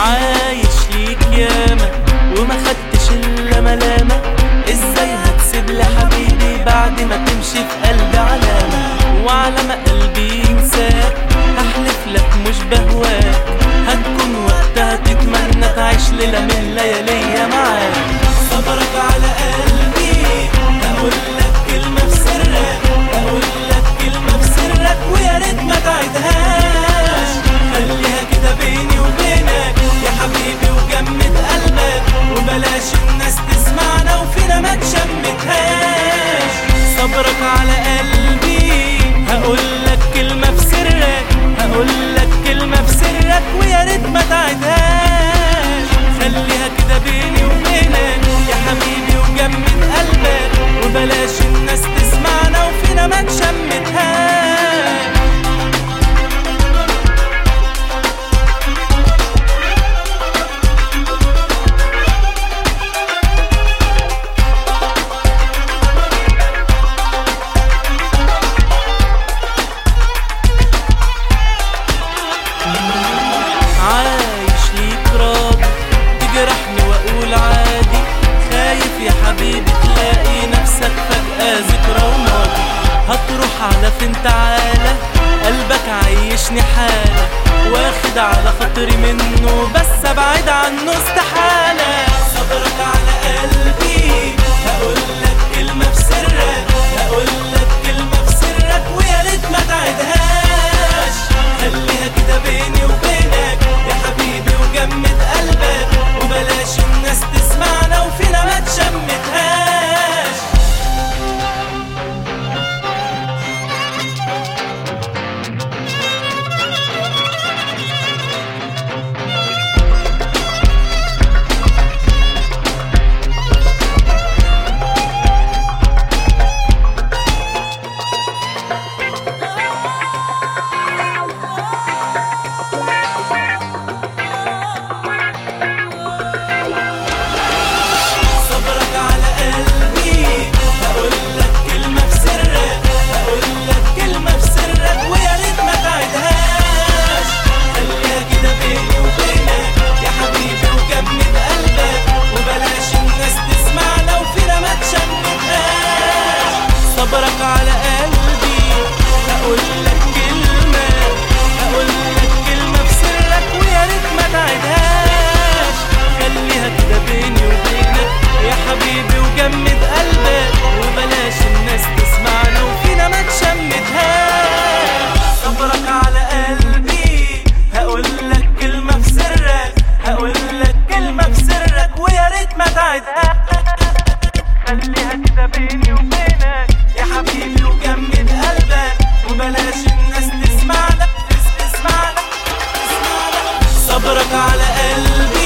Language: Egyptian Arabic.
عايش ليك ياما وما خدتش الا ملامة ازاي هتسيب لي حبيبي بعد ما تمشي في قلبي علامة وعلى ما قلبي ينساك هحلف لك مش بهواك هتكون وقتها تتمنى تعيش ليلة من لياليا معاك صبرك على قلبي اقول لك كلمة في سرك اقول لك كلمة في سرك ويا ريت ما تعيدهاش خليها كده بيني وبينك يا حبيبي وجمد قلبك وبلاش الناس تسمعنا وفينا ما تشمتهاش صبرك على قلبي هقول لك كلمة في سرك هقول لك كلمة في سرك ويا ريت ما تعيدهاش خليها كده بيني وبينك يا حبيبي وجمد قلبك وبلاش الناس تسمعنا وفينا ما تشمتهاش عايش ليك راضي تجرحني واقول عادي خايف يا حبيبي تلاقي نفسك فجأة ذكرى وماضي هتروح على فين تعالى قلبك عايشني حالة واخد على خاطري منه بس ابعد عنه استحالة صبرك على قلبي هقول لك كلمة في سرك هقول لك كلمة في سرك ويا ريت ما تعيدهاش خليها كده بيني وبينك يا حبيبي وجمد قلبك وبلاش الناس تسمعنا وفينا ما تشمتهاش صبرك على قلبي هقول لك كلمة في سرك هقول لك كلمة في سرك ويا ريت ما تعيدهاش خليها كده بيني وبينك يا حبيبي وجمد قلبك وبلاش الناس تسمعنا وفينا ما تشمتهاش صبرك على قلبي هقول لك كلمة هقول لك كلمة في سرك ويا ريت ما تعيدهاش خليها كده بيني وبينك يا حبيبي وجمد قلبك وبلاش الناس تسمعنا وفينا ما تشمتهاش صبرك على قلبي هقول لك كلمة في سرك هقول لك كلمة في سرك ويا ريت ما تعيدهاش خليها كده بيني وبينك يا حبيبي وجمد قلبك وبلاش الناس تسمعنا تس- تسمعنا تسمعنا صبرك على قلبي